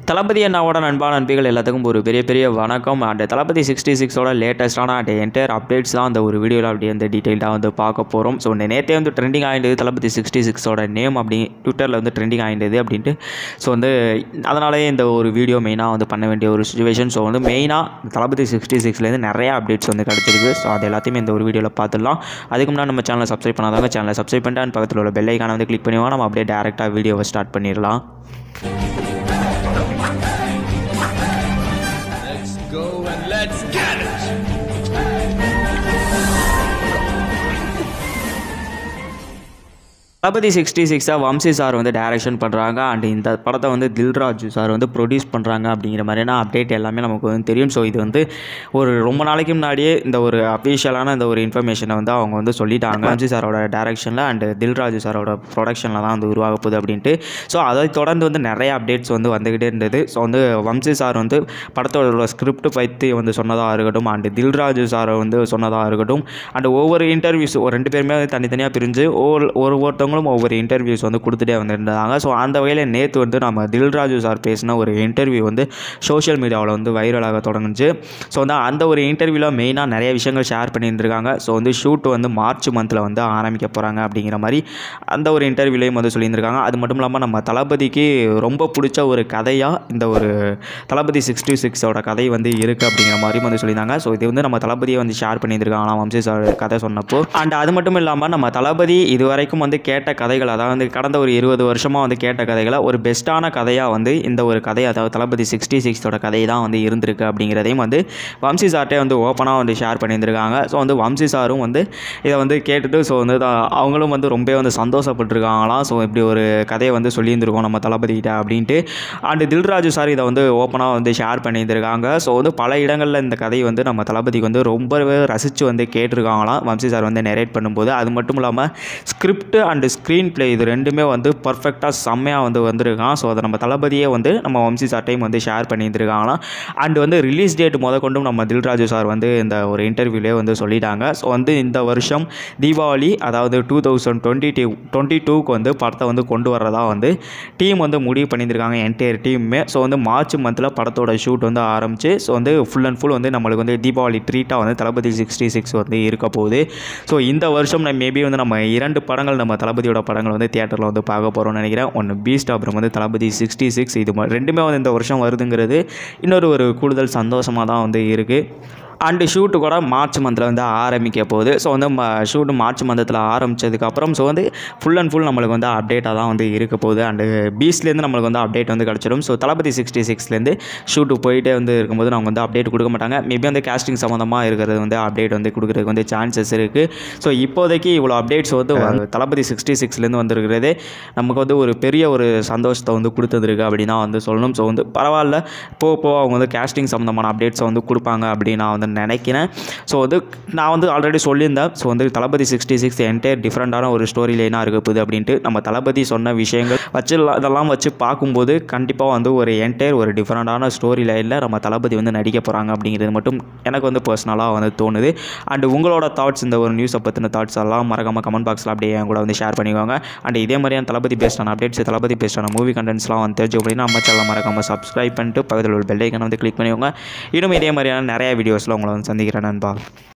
தளபதி அண்ணாவோட நண்பா நண்பிகள் எல்லாத்துக்கும் ஒரு பெரிய பெரிய வணக்கம் அண்ட் தளபதி சிக்ஸ்டி சிக்ஸோட லேட்டஸ்ட்டான அண்ட் என்டையர் அப்டேட்ஸ் தான் அந்த ஒரு வீடியோவில் அப்படியே வந்து டீட்டெயில்டாக வந்து பார்க்க போகிறோம் ஸோ நேற்றே வந்து ட்ரெண்டிங் ஆகிடுது தளபதி சிக்ஸ்டி சிக்ஸோட நேம் அப்படி ட்விட்டரில் வந்து ட்ரெண்டிங் ஆகிடுது அப்படின்ட்டு ஸோ வந்து அதனாலேயே இந்த ஒரு வீடியோ மெயினாக வந்து பண்ண வேண்டிய ஒரு சுச்சுவேஷன் ஸோ வந்து மெயினாக தளபதி சிக்ஸ்டி சிக்ஸ்லேருந்து நிறைய அப்டேட்ஸ் வந்து கிடச்சிருக்கு ஸோ அது எல்லாத்தையுமே இந்த ஒரு வீடியோவில் பார்த்துடலாம் அதுக்கு முன்னாடி நம்ம சேனலை சப்ஸ்கிரைப் பண்ணாதவங்க சேனலை சப்ஸ்கிரைப் பண்ணிட்டு and பக்கத்தில் உள்ள பெல் ஐக்கானை வந்து கிளிக் பண்ணுவோம் நம்ம அப்படியே டேரெக்டாக வீடியோவை ஸ்டார்ட் பண்ணிடலாம் Let's go and let's get it! Thalapathy sixty சிக்ஸாக வம்சி சார் வந்து டைரக்ஷன் பண்ணுறாங்க அண்ட் இந்த படத்தை வந்து தில்ராஜ் சார் வந்து ப்ரொடியூஸ் பண்ணுறாங்க அப்படிங்கிற மாதிரியான அப்டேட் எல்லாமே நமக்கு வந்து தெரியும் ஸோ இது வந்து ஒரு ரொம்ப நாளைக்கு முன்னாடியே இந்த ஒரு அஃபிஷியலான இந்த ஒரு இன்ஃபர்மேஷனை வந்து அவங்க வந்து சொல்லிட்டாங்க வம்சி சாரோட டைரக்ஷனில் அண்ட் தில்ராஜ் சாரோட ப்ரொடக்ஷனில் தான் வந்து உருவாக போகுது அப்படின்ட்டு ஸோ அதை தொடர்ந்து வந்து நிறைய அப்டேட்ஸ் வந்து வந்துக்கிட்டே இருந்தது ஸோ வந்து வம்சி சார் வந்து படத்தோட ஸ்கிரிப்ட் பற்றி வந்து சொன்னதாக இருக்கட்டும் அண்ட் தில்ராஜ் சாரை வந்து சொன்னதாக இருக்கட்டும் அண்ட் ஒவ்வொரு இன்டர்வியூஸ் ஒரு ரெண்டு பேருமே வந்து தனித்தனியாக பிரிஞ்சு ஒவ்வொரு ஒவ்வொருத்தவங்களும் ஒவ்வொரு இன்டர்வியூஸ் வந்து கொடுத்துட்டே வந்துருந்தாங்க ஸோ அந்த வகையில் நேற்று வந்து நம்ம தில்ராஜு சார் பேசின ஒரு இன்டர்வியூ வந்து சோஷியல் மீடியாவில் வந்து வைரலாக தொடங்குச்சு ஸோ வந்து அந்த ஒரு இன்டர்வியூவில் மெயினாக நிறைய விஷயங்கள் ஷேர் பண்ணியிருந்திருக்காங்க ஸோ வந்து ஷூட் வந்து மார்ச் மந்தில் வந்து ஆரம்பிக்க போகிறாங்க அப்படிங்கிற மாதிரி அந்த ஒரு இன்டர்வியூலையும் வந்து சொல்லியிருந்திருக்காங்க அது மட்டும் இல்லாமல் நம்ம தளபதிக்கு ரொம்ப பிடிச்ச ஒரு கதையாக இந்த ஒரு தளபதி சிக்ஸ்டி சிக்ஸோட கதை வந்து இருக்குது அப்படிங்கிற மாதிரியும் வந்து சொல்லியிருந்தாங்க ஸோ இது வந்து நம்ம தளபதியை வந்து ஷேர் பண்ணியிருந்திருக்காங்க வம்சி சார் கதை சொன்னப்போ அண்ட் அது மட்டும் இல்லாமல் நம்ம தளபதி இது வரைக்கும் வந்து கேட்ட கதைகள் அதாவது கடந்த ஒரு இருபது வருஷமாக வந்து கேட்ட கதைகளை ஒரு பெஸ்ட்டான கதையாக வந்து இந்த ஒரு கதை அதாவது தளபதி சிக்ஸ்டி சிக்ஸோட கதை தான் வந்து இருந்திருக்கு அப்படிங்கிறதையும் வந்து வம்சி சார்ட்டே வந்து ஓப்பனாக வந்து ஷேர் பண்ணியிருந்திருக்காங்க ஸோ வந்து வம்சி சாரும் வந்து இதை வந்து கேட்டுட்டு ஸோ வந்து தான் அவங்களும் வந்து ரொம்ப வந்து சந்தோஷப்பட்டிருக்காங்களாம் ஸோ இப்படி ஒரு கதையை வந்து சொல்லியிருந்திருக்கோம் நம்ம தளபதிகிட்ட அப்படின்ட்டு அண்டு தில்ராஜு சார் இதை வந்து ஓப்பனாக வந்து ஷேர் பண்ணியிருந்திருக்காங்க ஸோ வந்து பல இடங்களில் இந்த கதை வந்து நம்ம தளபதிக்கு வந்து ரொம்பவே ரசித்து வந்து கேட்டிருக்காங்களாம் வம்சி சார் வந்து நெரேட் பண்ணும்போது அது மட்டும் இல்லாமல் ஸ்கிரிப்ட் அண்டு ஸ்க்ரீன் ப்ளே இது ரெண்டுமே வந்து பர்ஃபெக்டாக செம்மையாக வந்து வந்திருக்கான் ஸோ அதை நம்ம தளபதியே வந்து நம்ம வம்சி சார்ட்டையும் வந்து ஷேர் பண்ணியிருந்திருக்காங்களாம் அண்ட் வந்து ரிலீஸ் டேட் முத கொண்டும் நம்ம தில்ராஜு சார் வந்து இந்த ஒரு இன்டர்வியூலே வந்து சொல்லிட்டாங்க ஸோ வந்து இந்த வருஷம் தீபாவளி அதாவது two thousand twenty two twenty டூக்கு வந்து படத்தை வந்து கொண்டு வரதா வந்து டீம் வந்து முடிவு பண்ணியிருந்திருக்காங்க என்டையர் டீமுமே ஸோ வந்து மார்ச் மந்தில் படத்தோட ஷூட் வந்து ஆரம்பிச்சு ஸோ வந்து ஃபுல் அண்ட் ஃபுல் வந்து நம்மளுக்கு வந்து தீபாவளி ட்ரீட்டாக வந்து தளபதி சிக்ஸ்டி சிக்ஸ் வந்து இருக்க போகுது ஸோ இந்த வருஷம் நம்ம மேபி வந்து நம்ம இரண்டு படங்கள் நம்ம தளபதியோட படங்கள் வந்து தியேட்டரில் வந்து பார்க்க போகிறோம்னு நினைக்கிறேன் ஒன்று பீஸ்ட் அப்புறம் வந்து தளபதி சிக்ஸ்டி சிக்ஸ் இது ம- ரெண்டுமே வந்து இந்த வருஷம் வருதுங்கிறது இன்னொரு ஒரு கூடுதல் சந்தோஷமாக தான் வந்து இருக்குது அண்டு ஷூட்டு கூட மார்ச் மந்தில் வந்து ஆரம்பிக்க போகுது ஸோ வந்து ஷூட்டு மார்ச் மந்தத்தில் ஆரம்பித்ததுக்கப்புறம் ஸோ வந்து ஃபுல் அண்ட் ஃபுல் நம்மளுக்கு வந்து அப்டேட்டாக தான் வந்து இருக்க போகுது அண்டு பீஸ்லேருந்து நம்மளுக்கு வந்து அப்டேட் வந்து கிடச்சிடும் ஸோ தளபதி சிக்ஸ்டி சிக்ஸ்லேருந்து ஷூட்டு போயிட்டே வந்து இருக்கும்போது அவங்க வந்து அப்டேட் கொடுக்க மாட்டாங்க மேபி வந்து casting சம்மந்தமாக இருக்கிறது வந்து அப்டேட் வந்து கொடுக்குறதுக்கு வந்து சான்சஸ் இருக்குது ஸோ இப்போதைக்கு இவ்வளோ அப்டேட்ஸ் வந்து வ- தளபதி சிக்ஸ்டி சிக்ஸ்லேருந்து வந்துருக்கிறது நமக்கு வந்து ஒரு பெரிய ஒரு சந்தோஷத்தை வந்து கொடுத்ததுருக்கு அப்படின்னு தான் வந்து சொல்லணும் ஸோ வந்து பரவாயில்ல போக போக அவங்க வந்து casting சம்மந்தமான அப்டேட்ஸை வந்து கொடுப்பாங்க அப்படின்னு நான் வந்து நினைக்கிறேன் ஸோ வந்து நான் வந்து ஆல்ரெடி சொல்லியிருந்தேன் ஸோ வந்து தளபதி சிக்ஸ்டி சிக்ஸ் என்டையர் டிஃப்ரெண்ட்டான ஒரு ஸ்டோரி லைனாக இருக்க போகுது அப்படின்ட்டு நம்ம தளபதி சொன்ன விஷயங்கள் வச்சு இதெல்லாம் வச்சு பார்க்கும்போது கண்டிப்பாக வந்து ஒரு என்டையர் ஒரு டிஃப்ரெண்ட்டான ஸ்டோரி லைனில் நம்ம தளபதி வந்து நடிக்க போகிறாங்க அப்படிங்கிறது மட்டும் எனக்கு வந்து பர்சனலாக வந்து தோணுது அண்ட் உங்களோட தாட்ஸ் இந்த ஒரு நியூஸை பற்றின தாட்ஸ் எல்லாம் மறக்காம கமெண்ட் பாக்ஸில் அப்படியே என் கூட வந்து ஷேர் பண்ணிக்கோங்க அண்ட் இதே மாதிரியான தளபதி பேஸ்டான அப்டேட்ஸ் தளபதி பேஸ்டான மூவி கண்டென்ட்ஸ்லாம் வந்து தெரிஞ்சு அப்படின்னா நம்ம சேனல் மறக்காம சப்ஸ்கிரைப் பண்ணிட்டு பக்கத்தில் உள்ள பெல் ஐக்கனை வந்து கிளிக் பண்ணிக்கோங்க இன்னும் இதே மாதிரியான நிறைய வீடியோஸில் உங்களை வந்து சந்திக்கிறேன் நண்பா